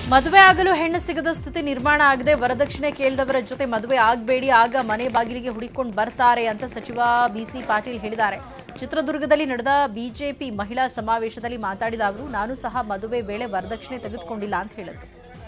ಮದುವೆ ಆಗಲು ಹೆಣ್ಣು ಸಿಗದ ಸ್ಥಿತಿ ನಿರ್ಮಾಣ ಆಗದೆ ವರದಕ್ಷಿಣೆ ಕೇಳಿದವರ ಜೊತೆ ಮದುವೆ ಆಗಬೇಡಿ ಆಗ ಮನೆ ಬಾಗಿಲಿಗೆ ಹುಡುಕೊಂಡು ಬರ್ತಾರೆ ಅಂತ ಸಚಿವ ಬಿಸಿ ಪಾಟೀಲ್ ಹೇಳಿದ್ದಾರೆ ಚಿತ್ರದುರ್ಗದಲ್ಲಿ ನಡೆದ ಬಿಜೆಪಿ ಮಹಿಳಾ ಸಮಾವೇಶದಲ್ಲಿ ಮಾತಾಡಿದ ಅವರು ನಾನು ಸಹ ಮದುವೆ ವೇಳೆ ವರದಕ್ಷಿಣೆ ತೆಗೆದುಕೊಂಡಿಲ್ಲ ಅಂತ ಹೇಳಿದ್ರು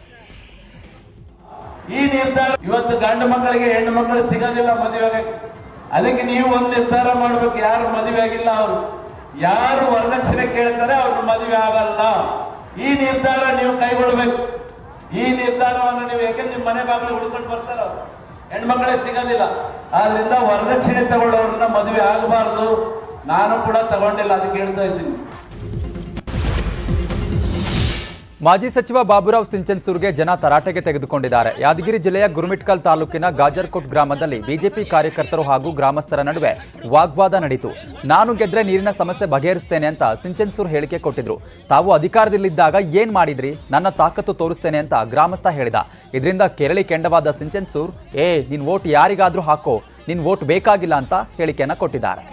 ಈ ನಿರ್ಧಾರ ಇವತ್ತು ಗಂಡು ಮಕ್ಕಳಿಗೆ ಹೆಣ್ಣು ಮಕ್ಕಳು ಸಿಗೋದಿಲ್ಲ ಮದುವೆ ಆಗಕ್ಕೆ ಅದಕ್ಕೆ ನೀವು ಒಂದು ನಿರ್ಧಾರ ಮಾಡ್ಬೇಕು ಯಾರು ಮದುವೆ ಆಗಿಲ್ಲ ಅವರು ಯಾರು ವರದಕ್ಷಿಣೆ ಕೇಳ್ತಾರೆ ಅವ್ರು ಮದುವೆ ಆಗಲ್ಲ ಈ ನಿರ್ಧಾರ ನೀವು ಕೈಗೊಳ್ಬೇಕು ಈ ನಿರ್ಧಾರವನ್ನು ನೀವು ಯಾಕೆಂದ್ರೆ ನಿಮ್ಮ ಮನೆ ಬಾಗಿಲು ಹುಡ್ಕೊಂಡು ಬರ್ತಾರ ಅವ್ರು ಹೆಣ್ಮಕ್ಳೇ ಸಿಗೋದಿಲ್ಲ ಆದ್ರಿಂದ ವರದಕ್ಷಿಣೆ ತಗೊಳ್ಳೋರನ್ನ ಮದುವೆ ಆಗಬಾರ್ದು ನಾನು ಕೂಡ ತಗೊಂಡಿಲ್ಲ ಅದಕ್ಕೆ ಹೇಳ್ತಾ ಇದ್ದೀನಿ ಮಾಜಿ ಸಚಿವ ಬಾಬುರಾವ್ ಸಿಂಚನ್ಸೂರ್ಗೆ ಜನ ತರಾಟೆಗೆ ತೆಗೆದುಕೊಂಡಿದ್ದಾರೆ ಯಾದಗಿರಿ ಜಿಲ್ಲೆಯ ಗುರುಮಿಟ್ಕಲ್ ತಾಲೂಕಿನ ಗಾಜರ್ಕೋಟ್ ಗ್ರಾಮದಲ್ಲಿ ಬಿಜೆಪಿ ಕಾರ್ಯಕರ್ತರು ಹಾಗೂ ಗ್ರಾಮಸ್ಥರ ನಡುವೆ ವಾಗ್ವಾದ ನಡೆಯಿತು ನಾನು ಗೆದ್ರೆ ನೀರಿನ ಸಮಸ್ಯೆ ಬಗೆಹರಿಸ್ತೇನೆ ಅಂತ ಸಿಂಚನ್ಸೂರ್ ಹೇಳಿಕೆ ಕೊಟ್ಟಿದ್ರು ತಾವು ಅಧಿಕಾರದಲ್ಲಿದ್ದಾಗ ಏನ್ ಮಾಡಿದ್ರಿ ನನ್ನ ತಾಕತ್ತು ತೋರಿಸ್ತೇನೆ ಅಂತ ಗ್ರಾಮಸ್ಥ ಹೇಳಿದ ಇದರಿಂದ ಕೆರಳಿ ಕೆಂಡವಾದ ಸಿಂಚನ್ಸೂರ್ ಏ ನಿನ್ ವೋಟ್ ಯಾರಿಗಾದ್ರೂ ಹಾಕೋ ನಿನ್ ವೋಟ್ ಬೇಕಾಗಿಲ್ಲ ಅಂತ ಹೇಳಿಕೆಯನ್ನ ಕೊಟ್ಟಿದ್ದಾರೆ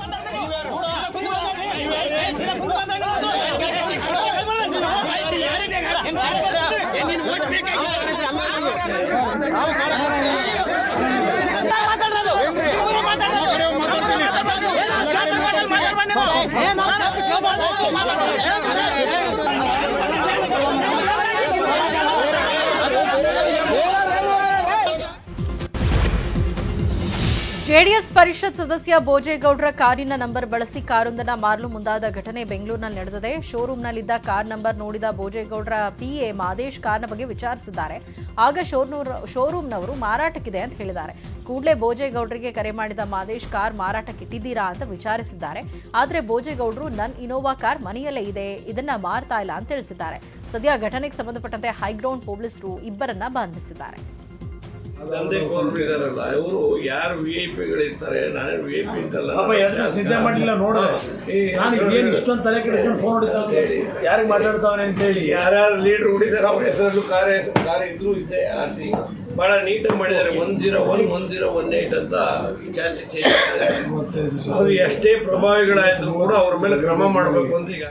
ಜೆಡಿಎಸ್ ಪರಿಷತ್ ಸದಸ್ಯ ಭೋಜೇಗೌಡರ ಕಾರಿನ ನಂಬರ್ ಬಳಸಿ ಕಾರೊಂದನ್ನ ಮಾರಲು ಮುಂದಾದ ಘಟನೆ ಬೆಂಗಳೂರಿನಲ್ಲಿ ನಡೆದಿದೆ ಶೋರೂಮ್ನಲ್ಲಿದ್ದ ಕಾರ್ ನಂಬರ್ ನೋಡಿದ ಭೋಜೇಗೌಡರ ಪಿಎ ಮಾದೇಶ್ ಕಾರ್ನ ಬಗ್ಗೆ ವಿಚಾರಿಸಿದ್ದಾರೆ ಆಗ ಶೋರ್ನೂರ್ ಶೋರೂಮ್ನವರು ಮಾರಾಟಕ್ಕಿದೆ ಅಂತ ಹೇಳಿದ್ದಾರೆ ಕೂಡಲೇ ಭೋಜೇಗೌಡರಿಗೆ ಕರೆ ಮಾಡಿದ ಮಾದೇಶ್ ಕಾರ್ ಮಾರಾಟಕ್ಕಿಟ್ಟಿದ್ದೀರಾ ಅಂತ ವಿಚಾರಿಸಿದ್ದಾರೆ ಆದರೆ ಭೋಜೇಗೌಡರು ನನ್ನ ಇನೋವಾ ಕಾರ್ ಮನೆಯಲ್ಲೇ ಇದೆ ಇದನ್ನ ಮಾರ್ತಾ ಇಲ್ಲ ಅಂತ ತಿಳಿಸಿದ್ದಾರೆ ಸದ್ಯ ಘಟನೆಗೆ ಸಂಬಂಧಪಟ್ಟಂತೆ ಹೈಗ್ರೌಂಡ್ ಪೊಲೀಸರು ಇಬ್ಬರನ್ನ ಬಂಧಿಸಿದ್ದಾರೆ ತಂದೆ ಕೋರ್ರು ಇದಾರಲ್ಲ ಇವರು ಯಾರು ವಿ ಐ ಪಿಗಳಿರ್ತಾರೆ ನಾನೇ ವಿ ಐ ಪಿ ಅಂತಲ್ಲ ಪಾಪ ಎಷ್ಟು ಸಿದ್ಧ ಮಾಡಿಲ್ಲ ನೋಡಿದೆ ನಾನು ಏನು ಇಷ್ಟೊಂದು ತಲೆ ಕೆಡಿಸ್ಕೊಂಡು ಫೋನ್ ಹೊಡಿತಾವೆ ಯಾರಿಗೆ ಮಾತಾಡ್ತಾವನೆ ಅಂತ ಹೇಳಿ ಯಾರ್ಯಾರು ಲೀಡರ್ ಹುಡಿದಾರೆ ಅವ್ರ ಹೆಸರಲ್ಲೂ ಕಾರ್ಯ ಕಾರ್ಯ ಇದ್ರು ಇದ್ದೆ ಆರ್ ಸಿ ಬಹಳ ನೀಟಾಗಿ ಮಾಡಿದ್ದಾರೆ one zero one one zero one eight ಅಂತ ಚಾನ್ಸ್ ಚೇಂಜ್ ಮಾಡಿದ್ದಾರೆ ಅದು ಎಷ್ಟೇ ಪ್ರಭಾವಿಗಳಾಯ್ತು ಕೂಡ ಅವ್ರ ಮೇಲೆ ಕ್ರಮ ಮಾಡಬೇಕು ಅಂತ ಈಗ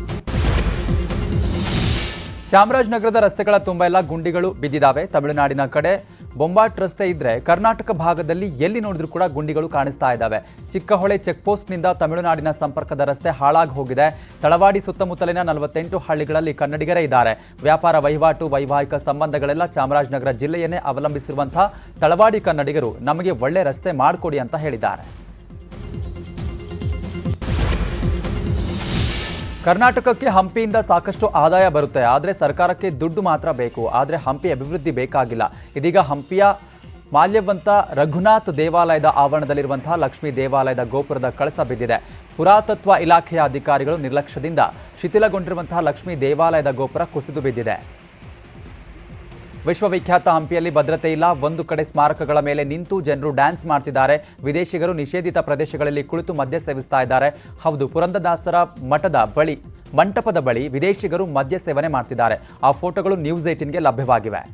ಚಾಮರಾಜನಗರದ ರಸ್ತೆಗಳ ತುಂಬ ಎಲ್ಲ ಗುಂಡಿಗಳು ಬಿದ್ದಿದ್ದಾವೆ ತಮಿಳುನಾಡಿನ ಕಡೆ ಬೊಂಬಾಟ್ ರಸ್ತೆ ಇದ್ರೆ ಕರ್ನಾಟಕ ಭಾಗದಲ್ಲಿ ಎಲ್ಲಿ ನೋಡಿದ್ರೂ ಕೂಡ ಗುಂಡಿಗಳು ಕಾಣಿಸ್ತಾ ಇದ್ದಾವೆ ಚಿಕ್ಕಹೊಳೆ ಚೆಕ್ ಪೋಸ್ಟ್ನಿಂದ ತಮಿಳುನಾಡಿನ ಸಂಪರ್ಕದ ರಸ್ತೆ ಹಾಳಾಗಿ ಹೋಗಿದೆ ತಳವಾಡಿ ಸುತ್ತಮುತ್ತಲಿನ ನಲವತ್ತೆಂಟು ಹಳ್ಳಿಗಳಲ್ಲಿ ಕನ್ನಡಿಗರೇ ಇದ್ದಾರೆ ವ್ಯಾಪಾರ ವಹಿವಾಟು ವೈವಾಹಿಕ ಸಂಬಂಧಗಳೆಲ್ಲ ಚಾಮರಾಜನಗರ ಜಿಲ್ಲೆಯನ್ನೇ ಅವಲಂಬಿಸಿರುವಂತಹ ತಳವಾಡಿ ಕನ್ನಡಿಗರು ನಮಗೆ ಒಳ್ಳೆ ರಸ್ತೆ ಮಾಡಿಕೊಡಿ ಅಂತ ಹೇಳಿದ್ದಾರೆ ಕರ್ನಾಟಕಕ್ಕೆ ಹಂಪಿಯಿಂದ ಸಾಕಷ್ಟು ಆದಾಯ ಬರುತ್ತೆ ಆದರೆ ಸರ್ಕಾರಕ್ಕೆ ದುಡ್ಡು ಮಾತ್ರ ಬೇಕು ಆದರೆ ಹಂಪಿ ಅಭಿವೃದ್ಧಿ ಬೇಕಾಗಿಲ್ಲ ಇದೀಗ ಹಂಪಿಯ ಮಾಲ್ಯವಂತ ರಘುನಾಥ್ ದೇವಾಲಯದ ಆವರಣದಲ್ಲಿರುವಂತಹ ಲಕ್ಷ್ಮೀ ದೇವಾಲಯದ ಗೋಪುರದ ಕಳಸ ಬಿದ್ದಿದೆ ಪುರಾತತ್ವ ಇಲಾಖೆಯ ಅಧಿಕಾರಿಗಳು ನಿರ್ಲಕ್ಷ್ಯದಿಂದ ಶಿಥಿಲಗೊಂಡಿರುವಂತಹ ಲಕ್ಷ್ಮೀ ದೇವಾಲಯದ ಗೋಪುರ ಕುಸಿದು ಬಿದ್ದಿದೆ ವಿಶ್ವವಿಖ್ಯಾತ ಹಂಪಿಯಲ್ಲಿ ಭದ್ರತೆ ಇಲ್ಲ ಒಂದು ಕಡೆ ಸ್ಮಾರಕಗಳ ಮೇಲೆ ನಿಂತು ಜನರು ಡ್ಯಾನ್ಸ್ ಮಾಡ್ತಿದ್ದಾರೆ ವಿದೇಶಿಗರು ನಿಷೇಧಿತ ಪ್ರದೇಶಗಳಲ್ಲಿ ಕುಳಿತು ಮದ್ಯ ಸೇವಿಸ್ತಾ ಇದ್ದಾರೆ ಹೌದು ಪುರಂದದಾಸರ ಮಠದ ಬಳಿ ಮಂಟಪದ ಬಳಿ ವಿದೇಶಿಗರು ಮದ್ಯ ಸೇವನೆ ಮಾಡ್ತಿದ್ದಾರೆ ಆ ಫೋಟೋಗಳು ನ್ಯೂಸ್ ಏಟಿನ್ಗೆ ಲಭ್ಯವಾಗಿವೆ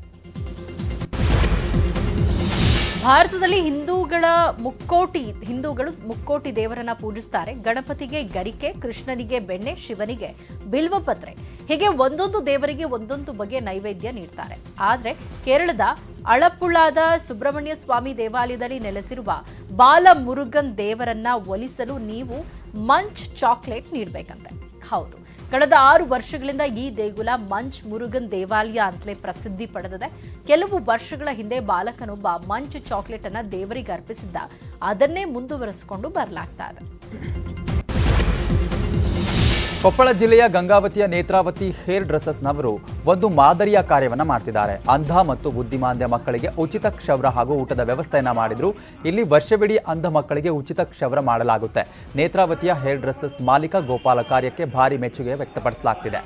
ಭಾರತದಲ್ಲಿ ಹಿಂದೂಗಳ ಮುಕ್ಕೋಟಿ ಹಿಂದೂಗಳು ಮುಕ್ಕೋಟಿ ದೇವರನ್ನ ಪೂಜಿಸ್ತಾರೆ ಗಣಪತಿಗೆ ಗರಿಕೆ ಕೃಷ್ಣನಿಗೆ ಬೆಣ್ಣೆ ಶಿವನಿಗೆ ಬಿಲ್ವಪತ್ರೆ ಹೀಗೆ ಒಂದೊಂದು ದೇವರಿಗೆ ಒಂದೊಂದು ಬಗೆಯ ನೈವೇದ್ಯ ನೀಡ್ತಾರೆ ಆದ್ರೆ ಕೇರಳದ ಅಳಪ್ಪುಳಾದ ಸುಬ್ರಹ್ಮಣ್ಯ ಸ್ವಾಮಿ ದೇವಾಲಯದಲ್ಲಿ ನೆಲೆಸಿರುವ ಬಾಲಮುರುಗನ್ ದೇವರನ್ನ ಒಲಿಸಲು ನೀವು ಮಂಚ್ ಚಾಕ್ಲೇಟ್ ನೀಡಬೇಕಂತೆ ಹೌದು ಕಳೆದ ಆರು ವರ್ಷಗಳಿಂದ ಈ ದೇಗುಲ ಮಂಚ್ ಮುರುಗನ್ ದೇವಾಲಯ ಅಂತಲೇ ಪ್ರಸಿದ್ಧಿ ಪಡೆದಿದೆ ಕೆಲವು ವರ್ಷಗಳ ಹಿಂದೆ ಬಾಲಕನೊಬ್ಬ ಮಂಚ್ ಚಾಕ್ಲೇಟ್ ಅನ್ನ ದೇವರಿಗೆ ಅರ್ಪಿಸಿದ್ದ ಅದನ್ನೇ ಮುಂದುವರಿಸಿಕೊಂಡು ಬರಲಾಗ್ತಾ ಇದೆ ಕೊಪ್ಪಳ ಜಿಲ್ಲೆಯ ಗಂಗಾವತಿಯ ನೇತ್ರಾವತಿ ಹೇರ್ ಡ್ರೆಸ್ಸಸ್ನವರು ಒಂದು ಮಾದರಿಯ ಕಾರ್ಯವನ್ನ ಮಾಡ್ತಿದ್ದಾರೆ ಅಂಧ ಮತ್ತು ಬುದ್ಧಿಮಾಂದ್ಯ ಮಕ್ಕಳಿಗೆ ಉಚಿತ ಕ್ಷೌರ ಹಾಗೂ ಊಟದ ವ್ಯವಸ್ಥೆಯನ್ನ ಮಾಡಿದ್ರು ಇಲ್ಲಿ ವರ್ಷವಿಡೀ ಅಂಧ ಮಕ್ಕಳಿಗೆ ಉಚಿತ ಕ್ಷೌರ ಮಾಡಲಾಗುತ್ತೆ ನೇತ್ರಾವತಿಯ ಹೇರ್ ಡ್ರೆಸ್ಸಸ್ ಮಾಲೀಕ ಗೋಪಾಲ ಕಾರ್ಯಕ್ಕೆ ಭಾರಿ ಮೆಚ್ಚುಗೆ ವ್ಯಕ್ತಪಡಿಸಲಾಗ್ತಿದೆ